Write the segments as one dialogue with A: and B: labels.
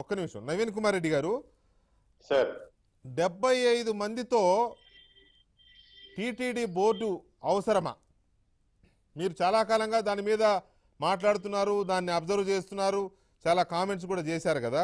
A: ఒక్క నిమిషం నవీన్ కుమార్ రెడ్డి గారు
B: సార్
A: డెబ్బై ఐదు మందితో టీటీడీ బోర్డు అవసరమా మీరు చాలా కాలంగా దాని మీద మాట్లాడుతున్నారు దాన్ని అబ్జర్వ్ చేస్తున్నారు చాలా కామెంట్స్ కూడా చేశారు కదా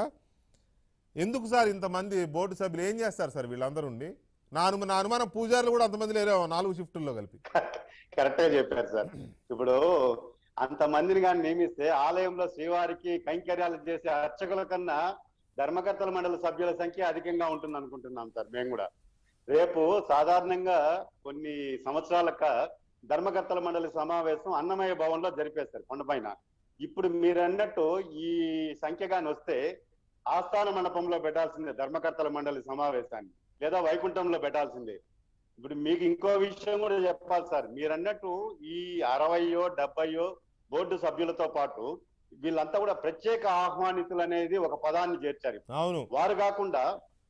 A: ఎందుకు సార్ ఇంతమంది బోర్డు సభ్యులు ఏం చేస్తారు సార్ వీళ్ళందరూ ఉండి నా అను నా అనుమానం పూజారులు కూడా అంతమంది లేరు నాలుగు షిఫ్టుల్లో కలిపి
B: కరెక్ట్ గా చెప్పారు సార్ ఇప్పుడు అంతమందిని కానీ నియమిస్తే ఆలయంలో శ్రీవారికి కైంకర్యాలు చేసే అర్చకుల కన్నా ధర్మకర్తల మండలి సభ్యుల సంఖ్య అధికంగా ఉంటుంది అనుకుంటున్నాం సార్ మేము కూడా రేపు సాధారణంగా కొన్ని సంవత్సరాలక ధర్మకర్తల మండలి సమావేశం అన్నమయ్య భవన్లో జరిపేస్తారు కొండపైన ఇప్పుడు మీరు అన్నట్టు ఈ సంఖ్య గాని వస్తే ఆస్థాన మండపంలో పెట్టాల్సిందే ధర్మకర్తల మండలి సమావేశాన్ని లేదా వైకుంఠంలో పెట్టాల్సిందే ఇప్పుడు మీకు ఇంకో విషయం కూడా చెప్పాలి సార్ మీరు అన్నట్టు ఈ అరవయో డెబ్బయో బోర్డు సభ్యులతో పాటు వీళ్ళంతా కూడా ప్రత్యేక ఆహ్వానితులు అనేది ఒక పదాన్ని చేర్చారు
A: అవును
B: వారు కాకుండా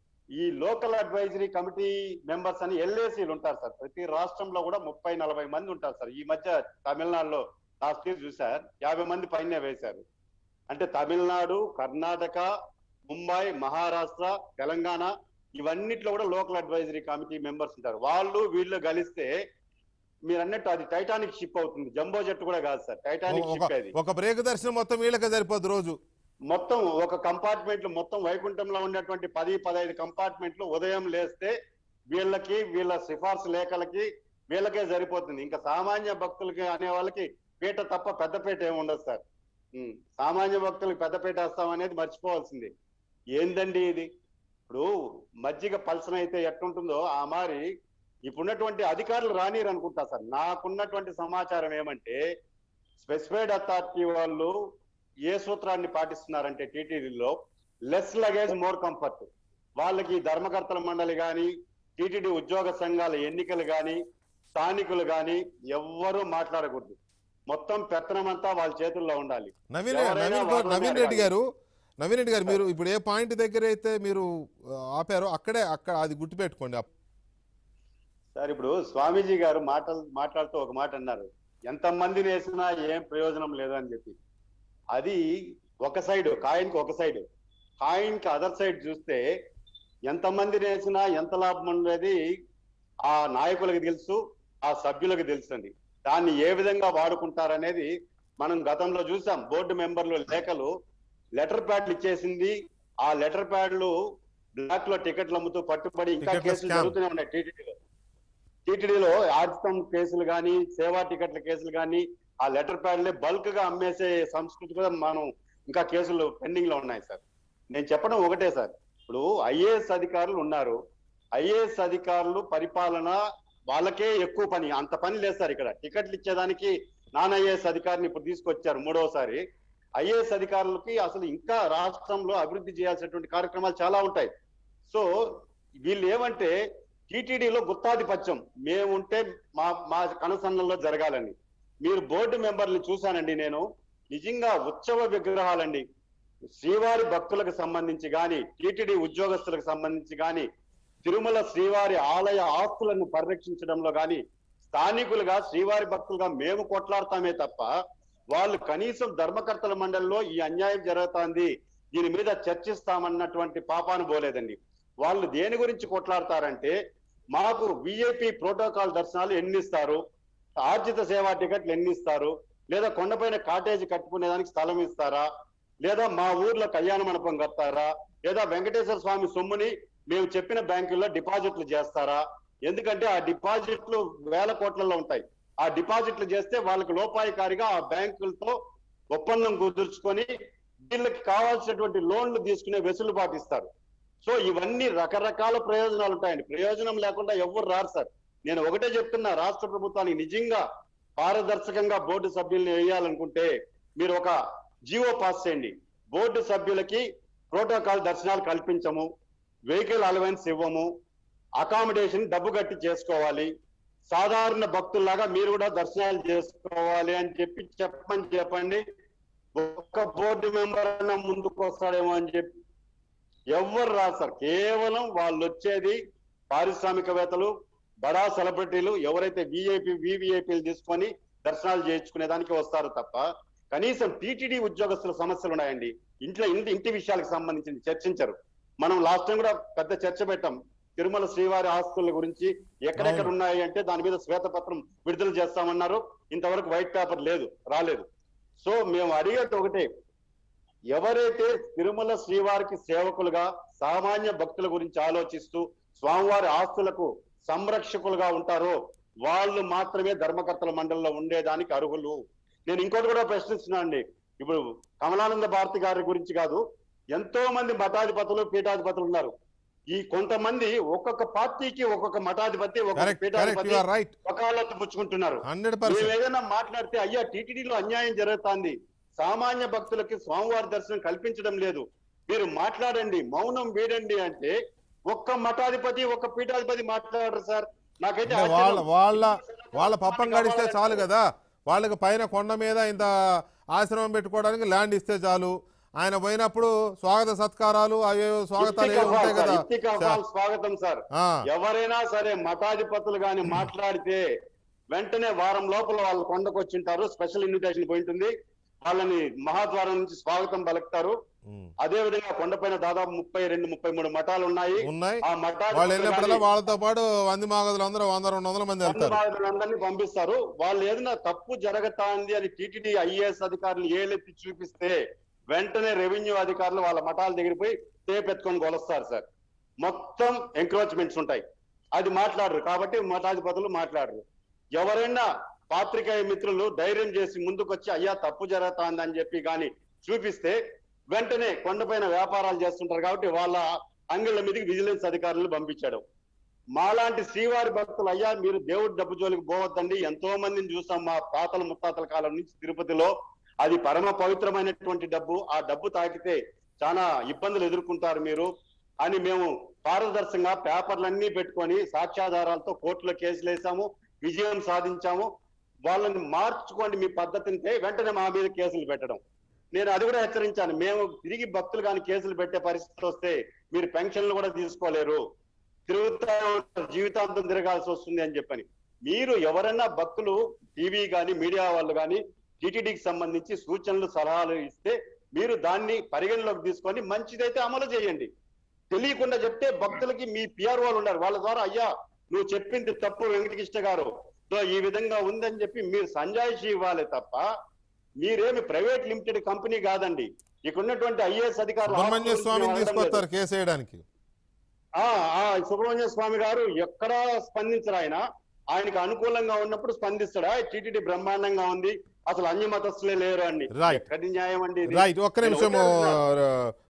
B: ఈ లోకల్ అడ్వైజరీ కమిటీ మెంబర్స్ అని ఎల్ఏసీలు ఉంటారు సార్ ప్రతి రాష్ట్రంలో కూడా ముప్పై నలభై మంది ఉంటారు సార్ ఈ మధ్య తమిళనాడులో లాస్ట్ ఇయర్ చూసారు యాభై మంది పైనే వేశారు అంటే తమిళనాడు కర్ణాటక ముంబై మహారాష్ట్ర తెలంగాణ ఇవన్నిట్లో కూడా లోకల్ అడ్వైజరీ కమిటీ మెంబర్స్ ఉంటారు వాళ్ళు వీళ్ళు కలిస్తే మీరు అన్నట్టు అది టైటానిక్ షిప్ అవుతుంది జంబో జెట్ కూడా కాదు సార్ టైటానిక్
A: ఒక
B: షిప్ అది
A: ఒక బ్రేక్ దర్శనం మొత్తం వీళ్ళకే సరిపోద్ది రోజు
B: మొత్తం ఒక కంపార్ట్మెంట్ మొత్తం వైకుంఠంలో ఉన్నటువంటి పది పదహైదు కంపార్ట్మెంట్లు ఉదయం లేస్తే వీళ్ళకి వీళ్ళ సిఫార్సు లేఖలకి వీళ్ళకే సరిపోతుంది ఇంకా సామాన్య భక్తులకి అనే వాళ్ళకి పీట తప్ప పెద్దపీట ఏమి ఉండదు సార్ ఉమ్, సామాన్య భక్తులకు పెద్దపీట వేస్తాం అనేది మర్చిపోవాల్సింది ఏందండి ఇది ఇప్పుడు మజ్జిగ పల్సన అయితే ఎట్టుంటుందో ఆ మారి ఇప్పుడున్నటువంటి అధికారులు రానిరు అనుకుంటా సార్ నాకున్నటువంటి సమాచారం ఏమంటే స్పెసిఫైడ్ అథారిటీ వాళ్ళు ఏ సూత్రాన్ని పాటిస్తున్నారంటే టీటీడీలో లెస్ లగేజ్ మోర్ కంఫర్ట్ వాళ్ళకి ధర్మకర్తల మండలి గాని టీటీడీ ఉద్యోగ సంఘాల ఎన్నికలు గాని స్థానికులు గాని ఎవ్వరూ మాట్లాడకూడదు మొత్తం పెత్తనమంతా వాళ్ళ చేతుల్లో ఉండాలి
A: నవీన్
B: ఎవరైనా
A: నవీన్
B: వాళ్ళు
A: నవీన్ రెడ్డి
B: అడగాలి.
A: గారు నవీన్ రెడ్డి గారు మీరు ఇప్పుడు ఏ పాయింట్ దగ్గర అయితే మీరు ఆ, ఆపారో అక్కడే అక్కడ అది గుర్తుపెట్టుకోండి
B: సార్ ఇప్పుడు స్వామీజీ గారు మాటలు మాట్లాడుతూ ఒక మాట అన్నారు ఎంత మందిని వేసినా ఏం ప్రయోజనం లేదు అని చెప్పి అది ఒక సైడ్ కాయిన్ కి ఒక సైడ్ కాయిన్ కి అదర్ సైడ్ చూస్తే ఎంత మందిని వేసినా ఎంత లాభం ఉండేది ఆ నాయకులకు తెలుసు ఆ సభ్యులకు తెలుస్తుంది దాన్ని ఏ విధంగా వాడుకుంటారనేది మనం గతంలో చూసాం బోర్డు మెంబర్లు లేఖలు లెటర్ ప్యాడ్లు ఇచ్చేసింది ఆ లెటర్ ప్యాడ్లు బ్లాక్ లో టికెట్లు అమ్ముతూ పట్టుబడి ఇంకా
A: టికెట్ల
B: కేసులు
A: scam.
B: జరుగుతూనే ఉన్నాయి టీటీడీలో టీటీడీలో ఆర్జితం కేసులు కానీ సేవా టికెట్ల కేసులు కానీ ఆ లెటర్ ప్యాడ్లే బల్క్ గా అమ్మేసే సంస్కృతి కూడా మనం ఇంకా కేసులు పెండింగ్ లో ఉన్నాయి సార్ నేను చెప్పడం ఒకటే సార్ ఇప్పుడు ఐఏఎస్ అధికారులు ఉన్నారు ఐఏఎస్ అధికారులు పరిపాలన వాళ్ళకే ఎక్కువ పని అంత పని లేదు సార్ ఇక్కడ టికెట్లు ఇచ్చేదానికి నాన్ ఐఏఎస్ అధికారిని ఇప్పుడు తీసుకొచ్చారు మూడోసారి ఐఏఎస్ అధికారులకి అసలు ఇంకా రాష్ట్రంలో అభివృద్ధి చేయాల్సినటువంటి కార్యక్రమాలు చాలా ఉంటాయి సో వీళ్ళు ఏమంటే టీటీడీలో గుత్తాధిపత్యం మేముంటే మా మా కనసన్నల్లో జరగాలని మీరు బోర్డు మెంబర్ని చూశానండి నేను నిజంగా ఉత్సవ విగ్రహాలండి శ్రీవారి భక్తులకు సంబంధించి గాని టీటీడీ ఉద్యోగస్తులకు సంబంధించి గాని తిరుమల శ్రీవారి ఆలయ ఆస్తులను పరిరక్షించడంలో గాని స్థానికులుగా శ్రీవారి భక్తులుగా మేము కొట్లాడతామే తప్ప వాళ్ళు కనీసం ధర్మకర్తల మండలిలో ఈ అన్యాయం జరుగుతోంది దీని మీద చర్చిస్తామన్నటువంటి పాపాను పోలేదండి వాళ్ళు దేని గురించి కొట్లాడతారంటే మాకు విఐపి ప్రోటోకాల్ దర్శనాలు ఎన్ని ఇస్తారు ఆర్జిత సేవా టికెట్లు ఎన్ని ఇస్తారు లేదా కొండపైన కాటేజీ కట్టుకునేదానికి స్థలం ఇస్తారా లేదా మా ఊర్లో కళ్యాణ మండపం కడతారా లేదా వెంకటేశ్వర స్వామి సొమ్ముని మేము చెప్పిన బ్యాంకుల్లో డిపాజిట్లు చేస్తారా ఎందుకంటే ఆ డిపాజిట్లు వేల కోట్లలో ఉంటాయి ఆ డిపాజిట్లు చేస్తే వాళ్ళకి లోపాయికారిగా ఆ బ్యాంకులతో ఒప్పందం కుదుర్చుకొని వీళ్ళకి కావాల్సినటువంటి లోన్లు తీసుకునే వెసులుబాటు ఇస్తారు సో ఇవన్నీ రకరకాల ప్రయోజనాలు ఉంటాయండి ప్రయోజనం లేకుండా ఎవరు రారు సార్ నేను ఒకటే చెప్తున్నా రాష్ట్ర ప్రభుత్వానికి నిజంగా పారదర్శకంగా బోర్డు సభ్యుల్ని వేయాలనుకుంటే మీరు ఒక జీవో పాస్ చేయండి బోర్డు సభ్యులకి ప్రోటోకాల్ దర్శనాలు కల్పించము వెహికల్ అలవెన్స్ ఇవ్వము అకామిడేషన్ డబ్బు కట్టి చేసుకోవాలి సాధారణ భక్తుల్లాగా మీరు కూడా దర్శనాలు చేసుకోవాలి అని చెప్పి చెప్పమని చెప్పండి ఒక్క బోర్డు మెంబర్ అన్న ముందుకు వస్తాడేమో అని చెప్పి ఎవ్వరు రాదు సార్ కేవలం వాళ్ళు వచ్చేది పారిశ్రామికవేత్తలు బడా సెలబ్రిటీలు ఎవరైతే విఐపి వివిఐపీలు తీసుకొని దర్శనాలు చేయించుకునే దానికి వస్తారు తప్ప కనీసం టీటీడీ ఉద్యోగస్తుల సమస్యలు ఉన్నాయండి ఇంట్లో ఇంటి ఇంటి విషయాలకు సంబంధించి చర్చించరు మనం లాస్ట్ టైం కూడా పెద్ద చర్చ పెట్టాం తిరుమల శ్రీవారి ఆస్తుల గురించి ఎక్కడెక్కడ
A: అవును.
B: ఉన్నాయి అంటే దాని మీద శ్వేతపత్రం విడుదల చేస్తామన్నారు ఇంతవరకు వైట్ పేపర్ లేదు రాలేదు సో మేము అడిగేది ఒకటే ఎవరైతే తిరుమల శ్రీవారికి సేవకులుగా సామాన్య భక్తుల గురించి ఆలోచిస్తూ స్వామివారి ఆస్తులకు సంరక్షకులుగా ఉంటారో వాళ్ళు మాత్రమే ధర్మకర్తల మండలిలో ఉండేదానికి అర్హులు నేను ఇంకోటి కూడా ప్రశ్నిస్తున్నాను అండి ఇప్పుడు కమలానంద భారతి గారి గురించి కాదు ఎంతో మంది మఠాధిపతులు పీఠాధిపతులు ఉన్నారు ఈ కొంతమంది ఒక్కొక్క పార్టీకి ఒక్కొక్క మఠాధిపతి ఒక్కొక్క
A: కరెక్ట్ కరెక్ట్ యు
B: పీఠాధిపతి
A: ఆర్ రైట్
B: వకాలత్తు పుచ్చుకుంటున్నారు
A: హండ్రెడ్
B: మేము
A: పర్సెంట్
B: ఏదైనా మాట్లాడితే అయ్యా టీటీడీలో అన్యాయం జరుగుతోంది సామాన్య భక్తులకి స్వామివారి దర్శనం కల్పించడం లేదు మీరు మాట్లాడండి మౌనం వీడండి అంటే ఒక్క మఠాధిపతి ఒక్క పీఠాధిపతి మాట్లాడరు సార్ నాకైతే
A: అంటే వాళ్ళ
B: ఆశ్చర్యం.
A: వాళ్ళ వాళ్ళ పప్పం గడిస్తే చాలు కదా వాళ్ళకి పైన కొండ మీద ఇంత ఆశ్రమం పెట్టుకోవడానికి ల్యాండ్ ఇస్తే చాలు ఆయన పోయినప్పుడు స్వాగత సత్కారాలు అవి స్వాగతాలు ఏవో
B: ఇత్తిక
A: ఉంటాయి
B: సార్,
A: కదా
B: ఇత్తిక అవ్వాలి, స్వాగతం సార్
A: ఆ,
B: ఎవరైనా సరే మఠాధిపతులు గాని మాట్లాడితే వెంటనే వారం లోపల వాళ్ళు కొండకు వచ్చింటారు స్పెషల్ ఇన్విటేషన్ పోయి ఉంటుంది వాళ్ళని మహాద్వారం నుంచి స్వాగతం పలుకుతారు
A: ఉమ్,
B: అదే విధంగా కొండపైన దాదాపు ముప్పై రెండు ముప్పై మూడు మఠాలు ఉన్నాయి
A: ఉన్నాయి
B: ఆ
A: వాళ్ళు వెళ్ళినప్పుడల్లా
B: మఠాధిపతులు
A: వాళ్ళతో పాటు వంది మాగదులు అందరూ వంద రెండు వందల మంది వెళ్తారు
B: అందరినీ పంపిస్తారు వాళ్ళు ఏదైనా తప్పు జరగతాంది అని టీటీడీ ఐఏఎస్ అధికారులు ఏలెత్తి చూపిస్తే వెంటనే రెవెన్యూ అధికారులు వాళ్ళ మఠాల దగ్గర పోయి తేపెత్తుకొని కొలుస్తారు సార్ మొత్తం ఎంక్రోచ్మెంట్స్ ఉంటాయి అది మాట్లాడరు కాబట్టి మఠాధిపతులు మాట్లాడరు ఎవరైనా పాత్రికేయ మిత్రులు ధైర్యం చేసి ముందుకొచ్చి అయ్యా తప్పు జరుగుతాంది అని చెప్పి కానీ చూపిస్తే వెంటనే కొండపైన వ్యాపారాలు చేస్తుంటారు కాబట్టి వాళ్ళ అంగిళ్ళ మీదకి విజిలెన్స్ అధికారులు పంపించాడు మాలాంటి శ్రీవారి భక్తులు అయ్యా మీరు దేవుడి డబ్బు జోలికి పోవద్దండి ఎంతో మందిని చూసాం మా తాతల ముత్తాతల కాలం నుంచి తిరుపతిలో అది పరమ పవిత్రమైనటువంటి డబ్బు ఆ డబ్బు తాకితే చాలా ఇబ్బందులు ఎదుర్కొంటారు మీరు అని మేము పారదర్శకంగా పేపర్లన్నీ పెట్టుకొని సాక్ష్యాధారాలతో కోర్టులో కేసులు వేసాము విజయం సాధించాము వాళ్ళని మార్చుకోండి మీ పద్ధతిని వెంటనే మా మీద కేసులు పెట్టడం నేను అది కూడా హెచ్చరించాను మేము తిరిగి భక్తులు కానీ కేసులు పెట్టే పరిస్థితి వస్తే మీరు పెన్షన్లు కూడా తీసుకోలేరు తిరుగుతా ఉంటారు, జీవితాంతం తిరగాల్సి వస్తుంది అని చెప్పని మీరు ఎవరైనా భక్తులు టీవీ కానీ మీడియా వాళ్ళు కానీ టీటీడీకి సంబంధించి సూచనలు సలహాలు ఇస్తే మీరు దాన్ని పరిగణలోకి తీసుకొని మంచిదైతే అమలు చేయండి తెలియకుండా చెప్తే భక్తులకి మీ పిఆర్ వాళ్ళు ఉన్నారు వాళ్ళ ద్వారా అయ్యా నువ్వు చెప్పింది తప్పు వెంకటకృష్ణ గారు సో ఈ విధంగా ఉందని చెప్పి మీరు సంజాయిషి ఇవ్వాలి తప్ప మీరేమి ప్రైవేట్ లిమిటెడ్ కంపెనీ కాదండి ఇక్కడ ఉన్నటువంటి ఐఏఎస్ అధికారులు
A: సుబ్రహ్మణ్య స్వామిని
B: ఆస్తుల గురించి
A: తీసుకొస్తారు కేసు వేయడానికి
B: ఆ ఆ సుబ్రహ్మణ్య స్వామి గారు ఎక్కడా స్పందించరు ఆయన ఆయనకు అనుకూలంగా ఉన్నప్పుడు స్పందిస్తాడా టీటీడీ బ్రహ్మాండంగా ఉంది అసలు అన్య మతస్థులే లేరు అండి
A: Right.
B: ఎక్కడి న్యాయం అండి ఇది?
A: రైట్ ఒక్క
B: నేను
A: నిమిషము
B: ఒకటే అంటున్నా.